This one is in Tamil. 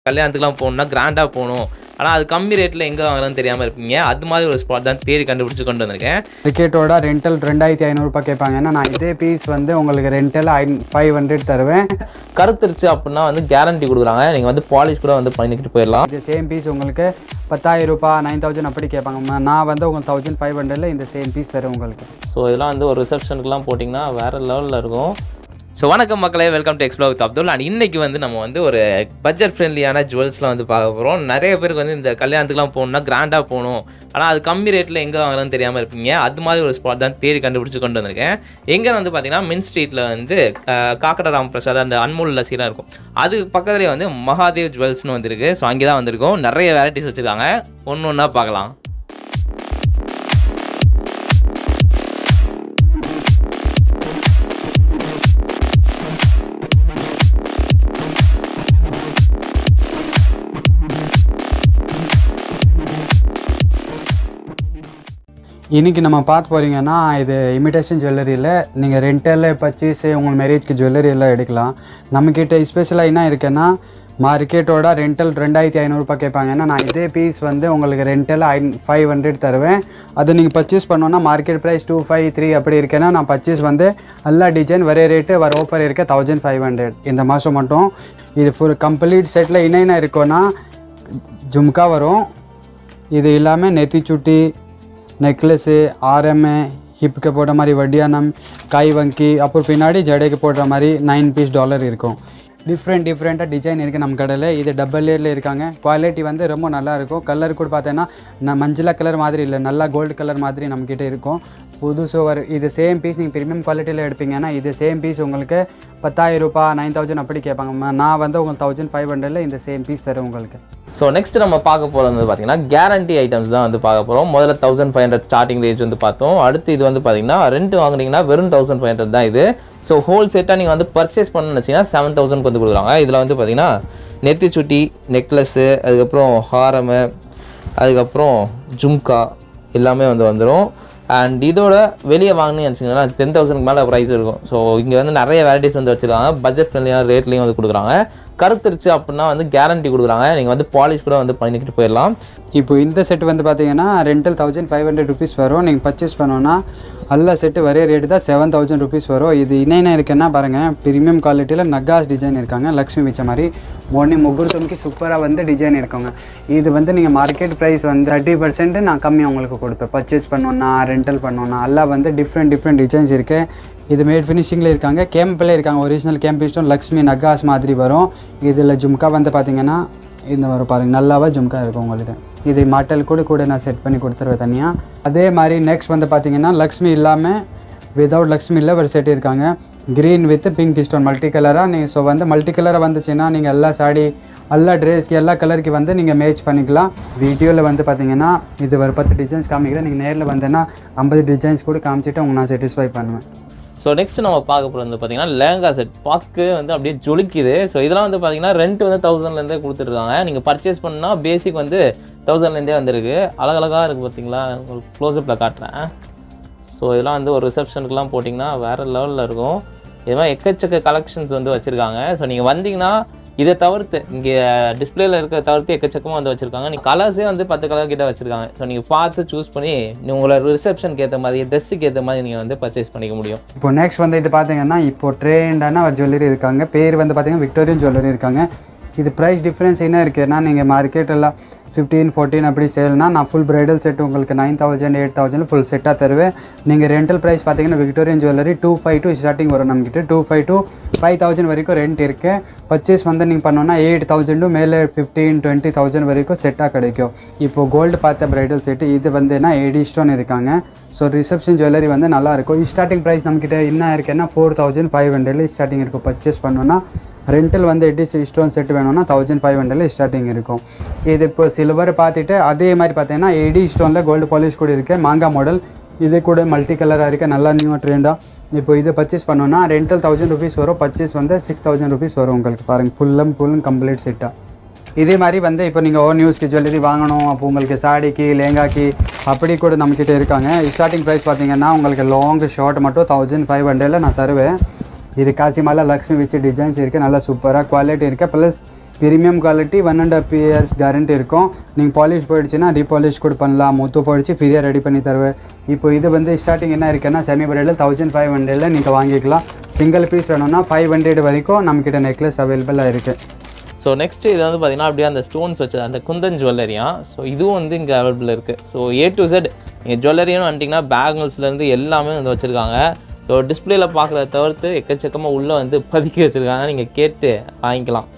கல்யாணத்துக்குலாம் போகணும்னா கிராண்டாக போகணும் ஆனால் அது கம்மி ரேட்டில் எங்கே வாங்கலாம்னு தெரியாமல் இருப்பீங்க அது மாதிரி ஒரு ஸ்பாட் தான் தேடி கண்டுபிடிச்சி கொண்டு வந்திருக்கேன் டிக்கெட்டோட ரெண்டல் ரெண்டாயிரத்தி ஐநூறுரூபா கேட்பாங்கன்னா நான் இதே பீஸ் வந்து உங்களுக்கு ரெண்டல் ஐ ஃபைவ் ஹண்ட்ரட் தருவேன் கருத்துருச்சு அப்படின்னா வந்து கேரண்டி கொடுக்குறாங்க நீங்கள் வந்து பாலிஷ் கூட வந்து பண்ணிக்கிட்டு போயிடலாம் இது சேம் பீஸ் உங்களுக்கு பத்தாயிரம் ரூபாய் நைன் தௌசண்ட் அப்படி கேட்பாங்க நான் வந்து உங்களுக்கு தௌசண்ட் ஃபைவ் ஹண்ட்ரடில் இந்த சேம் பீஸ் தரேன் உங்களுக்கு ஸோ இதெல்லாம் வந்து ஒரு ரிசப்ஷனுக்குலாம் போட்டிங்கன்னா வேறு லெவலில் இருக்கும் ஸோ வணக்கம் மக்களே welcome to explore with Abdul and இன்னைக்கு வந்து நம்ம வந்து ஒரு பட்ஜெட் ஃப்ரெண்ட்லியான ஜுவல்ஸ்லாம் வந்து பார்க்க போகிறோம் நிறைய பேருக்கு வந்து இந்த கல்யாணத்துக்குலாம் போகணும்னா கிராண்டாக போகணும் ஆனால் அது கம்மி ரேட்டில் எங்கே வாங்கலாம்னு தெரியாமல் இருப்பீங்க அது மாதிரி ஒரு ஸ்பாட் தான் தேடி கண்டுபிடிச்சி கொண்டு வந்திருக்கேன் எங்கே வந்து பார்த்தீங்கன்னா மின் ஸ்ட்ரீட்டில் வந்து அஹ், காக்கட ராம் பிரசாத் அந்த அன்மோல் லசீலாம் இருக்கும் அது பக்கத்துலேயே வந்து மகாதேவ் ஜுவல்ஸ்னு வந்திருக்கு ஸோ அங்கே தான் வந்திருக்கோம் நிறைய வெரைட்டிஸ் வச்சுருக்காங்க ஒன்று ஒன்றா பார்க்கலாம் இன்னைக்கு நம்ம பார்த்து போகிறீங்கன்னா இது இமிடேஷன் ஜுவல்லரியில் நீங்கள் ரெண்டலில் பர்ச்சேஸ் உங்கள் மேரேஜ்க்கு ஜுவல்லரி எல்லாம் எடுக்கலாம் நம்மக்கிட்ட ஸ்பெஷலாக என்ன இருக்குன்னா மார்க்கெட்டோட ரெண்டல் ரெண்டாயிரத்தி ஐநூறுரூபா கேட்பாங்கன்னா நான் இதே பீஸ் வந்து உங்களுக்கு ரெண்டல் ஐ ஃபைவ் ஹண்ட்ரட் தருவேன் அது நீங்கள் பர்ச்சேஸ் பண்ணோன்னா market price two five three அப்படி இருக்கேன்னா நான் பர்ச்சேஸ் வந்து எல்லா டிசைன் ஒரே ரேட்டு வர ஆஃபர் இருக்க தௌசண்ட் ஃபைவ் ஹண்ட்ரட் இந்த மாதம் மட்டும் இது ஃபுல் கம்ப்ளீட் செட்டில் என்னென்ன இருக்குன்னா ஜும்கா வரும் இது இல்லாமல் நெத்தி சுட்டி நெக்லஸ்ஸு ஆரம்மு ஹிப்புக்கு போடுற மாதிரி வட்டியானம் கை வங்கி அப்புறம் பின்னாடி ஜடைக்கு போடுற மாதிரி நைன் பீஸ் டாலர் இருக்கும் டிஃப்ரெண்ட் டிஃப்ரெண்ட்டாக டிசைன் இருக்குது நம்ம கடையில் இது டபுள் லேயரில் இருக்காங்க குவாலிட்டி வந்து ரொம்ப நல்லா இருக்கும் கலர் கூட பார்த்தீங்கன்னா நான் மஞ்சளா கலர் மாதிரி இல்லை நல்லா கோல்டு கலர் மாதிரி நம்மக்கிட்ட இருக்கும் புதுசு ஒரு இது சேம் பீஸ் நீங்கள் ப்ரீமியம் குவாலிட்டியில் எடுப்பீங்கன்னா இது சேம் பீஸ் உங்களுக்கு பத்தாயிரம் ரூபாய் நைன் தௌசண்ட் அப்படி கேட்பாங்க நான் வந்து உங்களுக்கு தௌசண்ட் ஃபைவ் ஹண்ட்ரடில் இந்த சேம் பீஸ் தரேன் உங்களுக்கு ஸோ நெக்ஸ்ட் நம்ம பார்க்க போகிறது வந்து பார்த்தீங்கன்னா கேரண்டி ஐட்டம்ஸ் தான் வந்து பார்க்க போகிறோம் முதல்ல thousand five hundred starting range வந்து பார்த்தோம் அடுத்து இது வந்து பார்த்தீங்கன்னா ரெண்ட் வாங்குனீங்கன்னா வெறும் தௌசண்ட் ஃபைவ் ஹண்ட்ரட் தான் இது ஸோ ஹோல் செட்டாக நீங்கள் வந்து பர்ச்சேஸ் பண்ணணும்னு வச்சிங்கன்னா செவன் தௌசண்ட்க்கு வந்து கொடுக்குறாங்க இதில் வந்து பார்த்தீங்கன்னா நெத்தி சுட்டி நெக்லஸ்ஸு அதுக்கப்புறம் ஹாரமு அதுக்கப்புறம் ஜும்கா எல்லாமே வந்து வந்துடும் அண்ட் இதோட வெளியே வாங்கினீங்கன்னு வச்சுக்கோங்களா டென் தௌசண்ட்க்கு மேலே ப்ரைஸ் இருக்கும் ஸோ இங்கே வந்து நிறைய வெரைட்டிஸ் வந்து வச்சுருக்காங்க பட்ஜெட் ஃப்ரெண்ட்லியான ரேட்லேயும் வந்து கொடுக்குறாங்க கருத்துருச்சு அப்படின்னா வந்து கேரண்டி கொடுக்குறாங்க நீங்கள் வந்து பாலிஷ் கூட வந்து பண்ணிக்கிட்டு போயிடலாம் இப்போ இந்த செட் வந்து பார்த்தீங்கன்னா rental thousand five hundred rupees வரும் நீங்கள் பர்ச்சேஸ் பண்ணோன்னா எல்லா செட்டு ஒரே ரேட்டு தான் செவன் தௌசண்ட் ருபீஸ் வரும் இது என்னென்ன இருக்குன்னா பாருங்கள் ப்ரீமியம் குவாலிட்டியில் நகாஸ் டிசைன் இருக்காங்க லக்ஷ்மி வச்ச மாதிரி ஒன்று முகூர்த்தம்க்கு சூப்பராக வந்து டிசைன் இருக்காங்க இது வந்து நீங்கள் மார்க்கெட் ப்ரைஸ் வந்து தேர்ட்டி பர்சன்ட் நான் கம்மி உங்களுக்கு கொடுப்பேன் பர்ச்சேஸ் பண்ணோன்னா ரெண்டல் பண்ணோன்னா எல்லாம் வந்து டிஃப்ரெண்ட் டிஃப்ரெண்ட் டிசைன்ஸ் இருக்குது இது மேட் ஃபினிஷிங்கில் இருக்காங்க கேம்பில் இருக்காங்க ஒரிஜினல் கேம்ப் ஸ்டோன் லக்ஷ்மி நகாஸ் மாதிரி வரும் இதில் ஜும்கா வந்து பார்த்தீங்கன்னா இந்த வரும் பாருங்க நல்லாவே ஜும்கா இருக்கும் உங்களுக்கு இது மாட்டல் கூட கூட நான் செட் பண்ணி கொடுத்துருவேன் தனியாக அதே மாதிரி நெக்ஸ்ட் வந்து பார்த்தீங்கன்னா லக்ஷ்மி இல்லாமல் விதவுட் லக்ஷ்மி இல்லை ஒரு செட் இருக்காங்க green with pink stone multi கலராக நீங்கள் ஸோ வந்து மல்டி கலராக வந்துச்சுன்னா நீங்கள் எல்லா சாடி எல்லா ட்ரெஸ்க்கு எல்லா கலருக்கு வந்து நீங்கள் மேட்ச் பண்ணிக்கலாம் வீடியோவில் வந்து பார்த்தீங்கன்னா இது ஒரு பத்து டிசைன்ஸ் காமிக்கிறேன் நீங்கள் நேரில் வந்தேன்னா ஐம்பது டிசைன்ஸ் கூட காமிச்சிட்டு உங்களை நான் சாட்டிஸ்ஃபை பண்ணுவேன் ஸோ நெக்ஸ்ட் நம்ம பார்க்க போகிறது வந்து பார்த்தீங்கன்னா லேங்கா செட் பார்க்க வந்து அப்படியே ஜொலிக்குது ஸோ இதெல்லாம் வந்து பார்த்தீங்கன்னா ரெண்ட் வந்து தௌசண்ட்லேருந்தே கொடுத்துருக்காங்க நீங்கள் பர்ச்சேஸ் பண்ணால் பேசிக் வந்து தௌசண்ட்லேருந்தே வந்திருக்கு அழகழகாக இருக்குது பார்த்தீங்களா உங்களுக்கு க்ளோஸ்அப்பில் காட்டுறேன் ஸோ இதெல்லாம் வந்து ஒரு ரிசப்ஷனுக்குலாம் போட்டிங்கன்னா வேறு லெவலில் இருக்கும் இது மாதிரி எக்கச்சக்க கலெக்ஷன்ஸ் வந்து வச்சுருக்காங்க ஸோ நீங்கள் வந்தீங்கன்னா இதை தவிர்த்து இங்கே டிஸ்பிளேல இருக்க தவிர்த்து எக்கச்சக்கமாக வந்து வச்சுருக்காங்க நீ கலர்ஸே வந்து பத்து கலர் கிட்ட வச்சுருக்காங்க ஸோ நீங்கள் பார்த்து சூஸ் பண்ணி நீ உங்களோட ரிசப்ஷனுக்கு ஏற்ற மாதிரி ட்ரெஸ்ஸுக்கு ஏற்ற மாதிரி நீங்கள் வந்து பர்ச்சேஸ் பண்ணிக்க முடியும் இப்போ நெக்ஸ்ட் வந்து இது பார்த்தீங்கன்னா இப்போ ட்ரெண்டான ஒரு ஜுவல்லரி இருக்காங்க பேர் வந்து பார்த்தீங்கன்னா விக்டோரியன் ஜுவல்லரி இருக்காங்க இது ப்ரைஸ் டிஃப்ரென்ஸ் என்ன இருக்குன்னா நீங்கள் மார்க்கெட்டெல்லாம் ஃபிஃப்டீன் ஃபோர்டீன் அப்படி சேல்னா நான் ஃபுல் பிரைடல் செட் உங்களுக்கு nine thousand eight thousand full செட்டாக தருவேன் நீங்கள் ரெண்டல் ப்ரைஸ் பார்த்தீங்கன்னா Victorian jewellery two five two starting வரும் நம்மக்கிட்ட two five two five thousand வரைக்கும் ரெண்ட் இருக்குது பர்ச்சேஸ் வந்து நீங்கள் பண்ணோன்னா எயிட் தௌசண்டும் மேலே ஃபிஃப்டீன் டுவெண்ட்டி தௌசண்ட் வரைக்கும் செட்டாக கிடைக்கும் இப்போ கோல்டு பார்த்த பிரைடல் செட்டு இது வந்துன்னா எயிட்டி ஸ்டோன் இருக்காங்க ஸோ ரிசப்ஷன் ஜுவல்லரி வந்து நல்லா இருக்கும் ஸ்டார்டிங் ப்ரைஸ் நம்மக்கிட்ட என்ன இருக்குன்னா ஃபோர் தௌசண்ட் ஃபைவ் ஹண்ட்ரட்ல ஸ்டார்டிங் இருக்கும் பர்ச்சேஸ் பண்ணோன்னா ரெண்டல் வந்து எட்டி ஸ்டோன் செட் வேணும்னா தௌசண்ட் ஃபைவ் ஹண்ட்ரட்ல ஸ்டார்டிங் இருக்கும் இது இப்போ சில்வர் பார்த்துட்டு அதே மாதிரி பார்த்தீங்கன்னா எடி ஸ்டோனில் கோல்டு பாலிஷ் கூட இருக்குது மாங்கா மாடல் இது கூட மல்டி கலராக இருக்குது நல்லா நியூ ட்ரெண்டாக இப்போ இதை பர்ச்சேஸ் பண்ணோன்னா ரெண்டல் தௌசண்ட் ருபீஸ் வரும் பர்ச்சேஸ் வந்து சிக்ஸ் தௌசண்ட் ருபீஸ் வரும் உங்களுக்கு பாருங்கள் ஃபுல்லும் ஃபுல்லும் கம்ப்ளீட் செட்டாக இதே மாதிரி வந்து இப்போ நீங்கள் ஓ நியூஸ்க்கு ஜுவல்லரி வாங்கணும் அப்போ உங்களுக்கு சாடிக்கு லேங்காக்கு அப்படி கூட நம்மக்கிட்ட இருக்காங்க ஸ்டார்டிங் ப்ரைஸ் பார்த்தீங்கன்னா உங்களுக்கு லாங் ஷார்ட் மட்டும் தௌசண்ட் ஃபைவ் ஹண்ட்ரடில் நான் தருவேன் இது காசி மாலை லக்ஷ்மி வச்சு டிசைன்ஸ் இருக்குது நல்லா சூப்பராக குவாலிட்டி இருக்குது plus premium quality one and half years guarantee இருக்கும் நீங்கள் பாலிஷ் போயிடுச்சுன்னா ரீபாலிஷ் கூட பண்ணலாம் மொத்தம் போயிடுச்சு ஃப்ரீயாக ரெடி பண்ணி தருவேன் இப்போ இது வந்து ஸ்டார்டிங் என்ன இருக்குன்னா செமி பிரைடில் தௌசண்ட் ஃபைவ் ஹண்ட்ரடில் நீங்கள் வாங்கிக்கலாம் சிங்கிள் பீஸ் வேணும்னா ஃபைவ் ஹண்ட்ரட் வரைக்கும் நம்மக்கிட்ட நெக்லஸ் அவைலபிளாக இருக்குது ஸோ நெக்ஸ்ட் இது வந்து பார்த்தீங்கன்னா அப்படியே அந்த ஸ்டோன்ஸ் வச்சது அந்த குந்தன் ஜுவல்லரியா ஸோ இதுவும் வந்து இங்கே அவைலபிள் இருக்குது ஸோ ஏ டு செட் நீங்கள் ஜுவல்லரின்னு வந்துட்டிங்கன்னா பேங்கிள்ஸ்லேருந்து எல்லாமே வந்து வச்சுருக்காங்க ஸோ டிஸ்பிளேல பார்க்குறத தவிர்த்து எக்கச்சக்கமாக உள்ளே வந்து பதுக்கி வச்சுருக்காங்க நீங்கள் கேட்டு வாங்கிக்கலாம்